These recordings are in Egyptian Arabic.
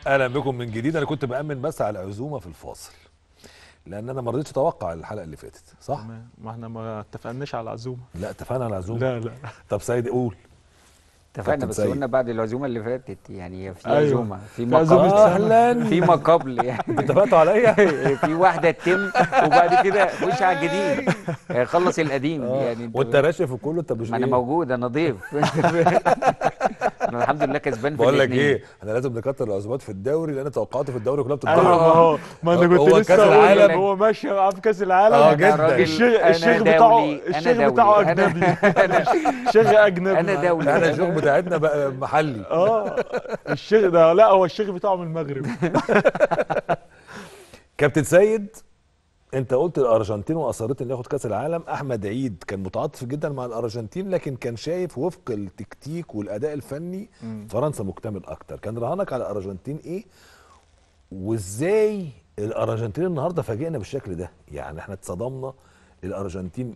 اهلا بكم من جديد انا كنت بامن بس على العزومه في الفاصل لان انا ما رضيتش اتوقع الحلقه اللي فاتت صح تمام. ما احنا ما اتفقناش على العزومه لا اتفقنا على العزومه لا لا طب سيد قول اتفقنا كابتن بس سيد. قلنا بعد العزومه اللي فاتت يعني في أيوة. عزومه في في ما عزومة قبل اهلا في ما قبل يعني اتفقتوا عليا في واحده تتم وبعد كده خش على الجديد خلص القديم يعني انت- وانت راشق في كله انت مش ما انا إيه؟ موجود انا ضيف انا الحمد لله كسبان في بقول لك الاتنين. ايه احنا لازم نكتر العزومات في الدوري لان توقعاتي في الدوري كلها ايوه بتتضرب ما هو ما انا هو كنت كأس لسه اقول العالم. لك هو ماشي معاه في كاس العالم اه أنا جدا. راجل- الشيخ أنا الشيخ دولي، بتاعه أنا الشيخ دولي، بتاعه أنا- اجنبي الشيخ اجنبي انا دولي احنا الشغل بتاعتنا بقى محلي اه الشيخ ده لا هو الشيخ بتاعه من المغرب كابتن سيد انت قلت الارجنتين واصرت انه ياخد كاس العالم احمد عيد كان متعاطف جدا مع الارجنتين لكن كان شايف وفق التكتيك والاداء الفني فرنسا مكتمل اكتر كان رهانك على الارجنتين ايه وازاي الارجنتين النهارده فاجئنا بالشكل ده يعني احنا اتصدمنا الارجنتين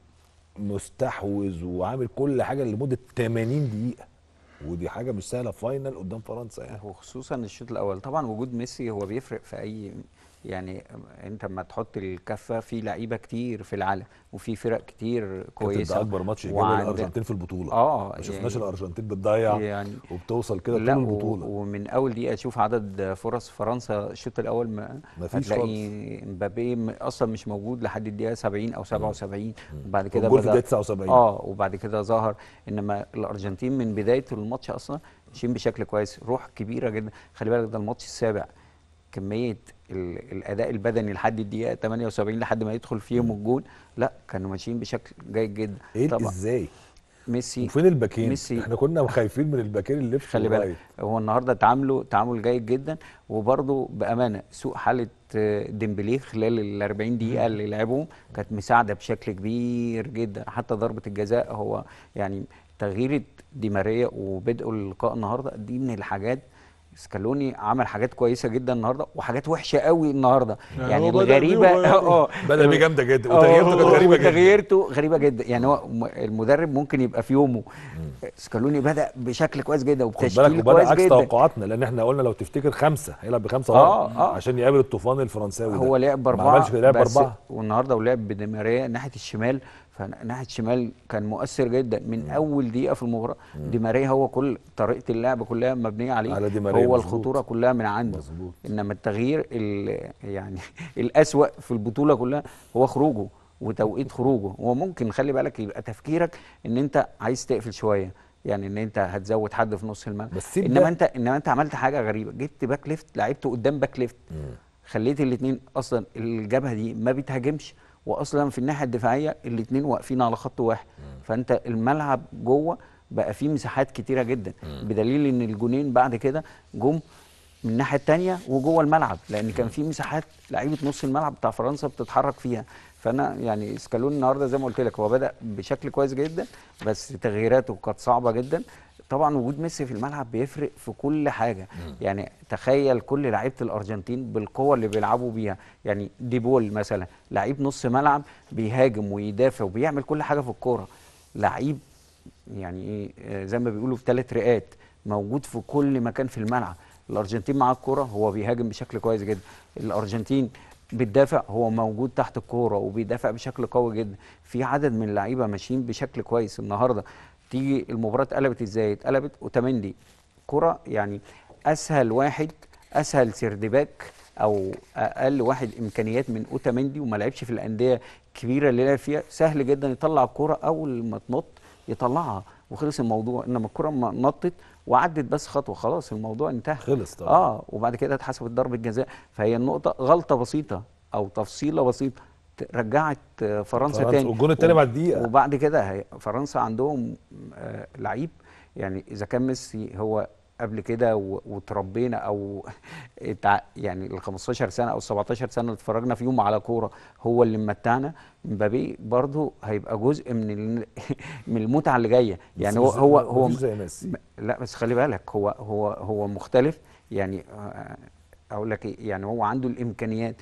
مستحوذ وعامل كل حاجه لمده 80 دقيقه ودي حاجه مش سهله فاينل قدام فرنسا يعني وخصوصا الشوط الاول طبعا وجود ميسي هو بيفرق في اي يعني انت لما تحط الكفه في لعيبه كتير في العالم وفي فرق كتير كابتن كويسه ده اكبر ماتش ايجابي وعند- للارجنتين في البطوله اه ما شفناش يعني- الارجنتين بتضيع يعني وبتوصل كده طول لا و- البطوله ومن اول دقيقه تشوف عدد فرص فرنسا الشوط الاول ما مفيش هتلاقي مبابي م- اصلا مش موجود لحد الدقيقه 70 او 77 وبعد كده والجول في بدأ الدقيقه 79 اه وبعد كده ظهر انما الارجنتين من بدايه الماتش اصلا ماشيين بشكل كويس روح كبيره جدا خلي بالك ده الماتش السابع كميه ال- الاداء البدني لحد الدقيقه 78 لحد ما يدخل فيهم الجول لا كانوا ماشيين بشكل جيد جدا ايه طبعا ازاي ميسي وفين الباكين ميسي- احنا كنا خايفين من الباكين اللي في خلي بالك هو النهارده تعامله تعامل جيد جدا وبرده بامانه سوء حاله آه، ديمبلي خلال ال 40 دقيقه اللي لعبهم كانت مساعده بشكل كبير جدا حتى ضربه الجزاء هو يعني تغيير دي ماريا وبدء اللقاء النهارده دي من الحاجات سكالوني عمل حاجات كويسه جدا النهارده وحاجات وحشه قوي النهارده يعني يعني هو بدأ الغريبه بيه هو- اه بدا بيه جامده جدا آه، وتغييرته كانت هو- غريبه جدا وتغييرته غريبه جدا يعني هو م- المدرب ممكن يبقى في يومه سكالوني بدا بشكل كويس جدا خد بالك وبتشكيل وبدا كويس عكس جدا توقعاتنا لان احنا قلنا لو تفتكر خمسه هيلعب بخمسه آه، ورا آه. عشان يقابل الطوفان الفرنساوي هو ده. لعب ما باربعه عملش كده لعب بس باربعه والنهارده ولعب بديماريا ناحيه الشمال فناحيه الشمال كان مؤثر جدا من اول دقيقه في المباراه ديماريا هو كل طريقه اللعب كلها مبنيه عليه على دي ماريا، هو مظبوط. الخطوره كلها من عنده مظبوط. انما التغيير ال- يعني الاسوا في البطوله كلها هو خروجه وتوقيت خروجه هو ممكن خلي بالك يبقى تفكيرك ان انت عايز تقفل شويه يعني ان انت هتزود حد في نص الملعب بس سيب انما ده. انت انما انت عملت حاجه غريبه جبت باك ليفت لعبته قدام باك ليفت خليت الاثنين اصلا الجبهه دي ما بتهاجمش واصلا في الناحيه الدفاعيه الاثنين واقفين على خط واحد فانت الملعب جوه بقى فيه مساحات كتيره جدا بدليل ان الجونين بعد كده جم من الناحيه الثانيه وجوه الملعب لان كان في مساحات لعيبه نص الملعب بتاع فرنسا بتتحرك فيها فانا يعني سكالوني النهارده زي ما قلت لك هو بدا بشكل كويس جدا بس تغييراته كانت صعبه جدا طبعا وجود ميسي في الملعب بيفرق في كل حاجه يعني تخيل كل لعيبه الارجنتين بالقوه اللي بيلعبوا بيها يعني ديبول مثلا لعيب نص ملعب بيهاجم ويدافع وبيعمل كل حاجه في الكوره لعيب يعني ايه آه، زي ما بيقولوا في ثلاث رئات موجود في كل مكان في الملعب الارجنتين معاه الكوره هو بيهاجم بشكل كويس جدا الارجنتين بتدافع هو موجود تحت الكوره وبيدافع بشكل قوي جدا في عدد من اللعيبه ماشيين بشكل كويس النهارده تيجي المباراه اتقلبت ازاي اتقلبت اوتاميندي كره يعني اسهل واحد اسهل سردباك او اقل واحد امكانيات من اوتاميندي وما لعبش في الانديه الكبيره اللي لعب فيها سهل جدا يطلع الكره اول ما تنط يطلعها وخلص الموضوع انما الكره ما نطت وعدت بس خطوه خلاص الموضوع انتهى خلص طبعا اه وبعد كده اتحسبت ضربه جزاء فهي النقطه غلطه بسيطه او تفصيله بسيطه ت- رجعت آه، فرنسا, فرنسا تاني والجون التاني و- بعد دقيقة. وبعد كده هي- فرنسا عندهم آه، لعيب يعني اذا كان ميسي هو قبل كده و- وتربينا او اتع- يعني ال 15 سنه او 17 سنه اللي اتفرجنا فيهم على كوره هو اللي ممتعنا مبابي برضه هيبقى جزء من ال- من المتعه اللي جايه يعني هو بس مش- هو هو مفيش زي ميسي م- لا بس خلي بالك هو هو هو مختلف يعني آه، اقول لك ايه يعني هو عنده الامكانيات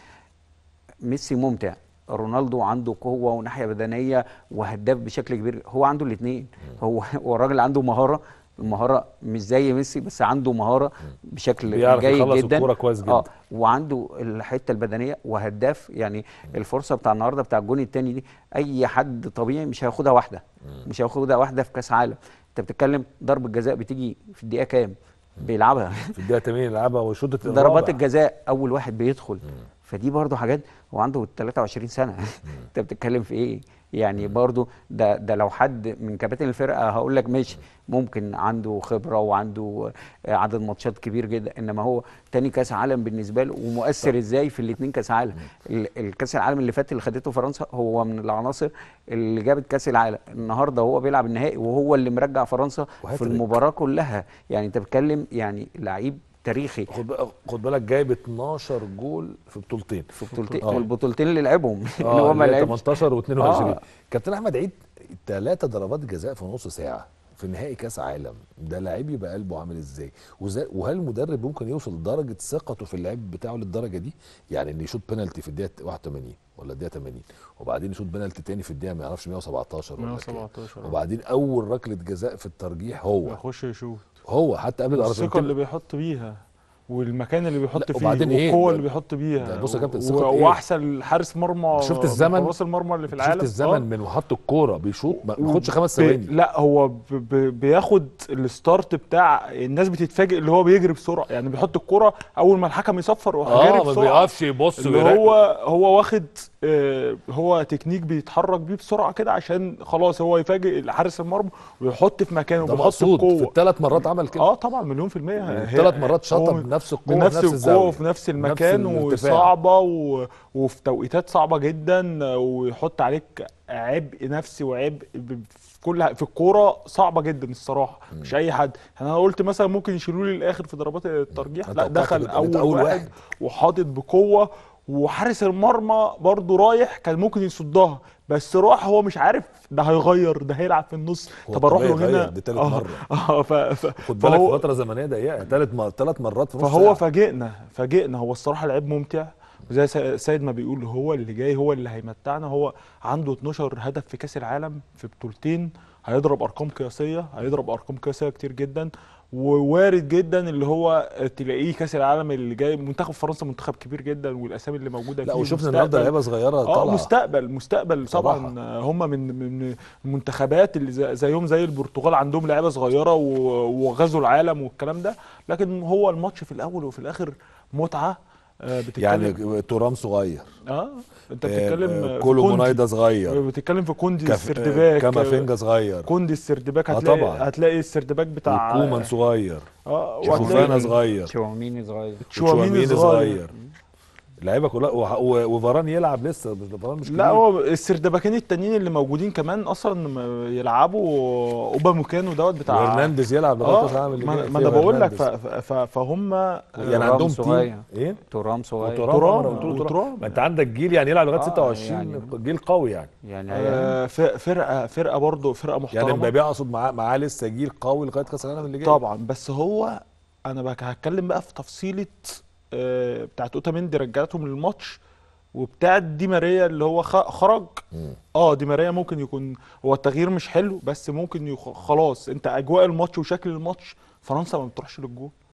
ميسي ممتع رونالدو عنده قوه وناحيه بدنيه وهداف بشكل كبير هو عنده الاثنين هو هو الراجل عنده مهاره المهاره مش زي ميسي بس عنده مهاره بشكل بيعرف جيد يخلص جدا الكورة كويس جدا. اه وعنده الحته البدنيه وهداف يعني الفرصه بتاع النهارده بتاع الجون الثاني دي اي حد طبيعي مش هياخدها واحده مش هياخدها واحده في كاس عالم انت بتتكلم ضربه جزاء بتيجي في الدقيقه كام بيلعبها في الدقيقه 80 يلعبها وشوط ضربات الجزاء اول واحد بيدخل فدي برضو حاجات هو عنده 23 سنه انت بتتكلم في ايه يعني برضو ده ده لو حد من كباتن الفرقه هقول لك ماشي ممكن عنده خبره وعنده آه، عدد ماتشات كبير جدا انما هو تاني كاس عالم بالنسبه له ومؤثر ازاي في الاثنين كاس عالم ال- الكاس العالم اللي فات اللي خدته فرنسا هو من العناصر اللي جابت كاس العالم النهارده هو بيلعب النهائي وهو اللي مرجع فرنسا في وهاتريك. المباراه كلها يعني انت بتتكلم يعني لعيب تاريخي خد بقى- خد بالك جايب 12 جول في بطولتين في بطولتين آه. والبطولتين اللي لعبهم اللي اه هو ما اللي هي لعبش 18 و22 آه. كابتن احمد عيد ثلاثة ضربات جزاء في نص ساعة في نهائي كاس عالم ده لعيب يبقى قلبه عامل ازاي وزي وهل المدرب ممكن يوصل لدرجه ثقته في اللعيب بتاعه للدرجه دي يعني ان يشوط بينالتي في الدقيقه 81 ولا الدقيقه 80 وبعدين يشوط بينالتي تاني في الدقيقه ما يعرفش 117 ولا كام 117 وبعدين اول ركله جزاء في الترجيح هو يخش يشوط هو حتى قبل الثقه اللي الارجنتين بيحط بيها والمكان اللي بيحط لا، فيه وبعدين إيه؟ والقوه ده- اللي بيحط بيها ده بص يا كابتن، و- ثقة إيه؟ واحسن حارس مرمى شفت من الزمن؟ حراس المرمى اللي في العالم شفت الزمن آه. من وحط الكوره بيشوط ما ما ياخدش خمس ب- ثواني لا هو ب... ب... بياخد الستارت بتاع الناس بتتفاجئ اللي هو بيجري بسرعه يعني بيحط الكوره اول ما الحكم يصفر يروح جاري اه ما بسرعه بيقفش يبص اللي ويراقب. هو هو واخد آه، هو تكنيك بيتحرك بيه بسرعه كده عشان خلاص هو يفاجئ حارس المرمى ويحط في مكانه ده وبيحط مقصود في القوه الثلاث مرات عمل كده اه طبعا مليون في المية هي- ثلاث مرات شاطها هو بنفس القوه بنفس ونفس القوة الزاويه وفي نفس المكان الارتفاع. وصعبة و... وفي توقيتات صعبة جدا ويحط عليك عبء نفسي وعبء ب- في كل في الكورة صعبة جدا الصراحة مش أي حد يعني أنا قلت مثلا ممكن يشيلوا لي الآخر في ضربات الترجيح أنا لا توقعت دخل كده، أول, قلت أول واحد, واحد. وحاطط بقوة وحارس المرمى برضو رايح كان ممكن يصدها بس راح هو مش عارف ده هيغير ده هيلعب في النص هو طب اروح له طبيعي هنا يغير، دي تالت آه، مرة. اه ف... ف... خد بالك فهو- في فتره زمنيه ضيقه ثلاث مر... ثلاث مرات في نص فهو ساعة. فاجئنا فاجئنا هو الصراحه لعيب ممتع وزي سا- سيد ما بيقول هو اللي جاي هو اللي هيمتعنا هو عنده 12 هدف في كاس العالم في بطولتين هيضرب ارقام قياسيه هيضرب ارقام قياسيه كتير جدا ووارد جدا اللي هو تلاقيه كاس العالم اللي جاي منتخب فرنسا منتخب كبير جدا والاسامي اللي موجوده لا فيه وشفنا مستقبل. النهارده لعيبه صغيره اه طالعه مستقبل مستقبل طبعا بصراحة. هم من من المنتخبات اللي زي- زيهم زي البرتغال عندهم لعيبه صغيره و- وغزوا العالم والكلام ده لكن هو الماتش في الاول وفي الاخر متعه آه، بتتكلم يعني تورام صغير اه انت آه، بتتكلم آه، في كولو كوندي. منايدا صغير بتتكلم في كوندي كف... السردباك كامافينجا صغير كوندي السردباك آه هتلاقي طبعا. هتلاقي السردباك بتاع وكومان صغير اه شوفانا وهتلاقي صغير تشاوميني صغير تشواميني صغير اللعيبه كلها وح- و- وفاران يلعب لسه مش فاران مش لا كبير. هو السردباكين التانيين اللي موجودين كمان اصلا م- يلعبوا اوبا ميكانو دوت بتاع وهرنانديز يلعب لغايه كاس اه العالم اللي ما, جاي ما فيه انا بقول لك هرنانديز. ف- ف- فهم يعني ترام عندهم صغير. تيم ايه ترام صغير وترام ترام، أنا قلت له ترام. وترام. ما انت عندك جيل يعني يلعب لغايه آه، 26 يعني- جيل قوي يعني يعني آه، ف- فرقه فرقه برضه فرقه يعني محترمه مبابي اقصد معاه معاه لسه جيل قوي لغايه كاس العالم اللي جاي طبعا بس هو انا بقى هتكلم بقى في تفصيله آه، بتاعت اوتاميندي رجعتهم للماتش وبتاعت دي ماريا اللي هو خ- خرج مم. اه دي ماريا ممكن يكون هو التغيير مش حلو بس ممكن يخ... خلاص انت اجواء الماتش وشكل الماتش فرنسا ما بتروحش للجول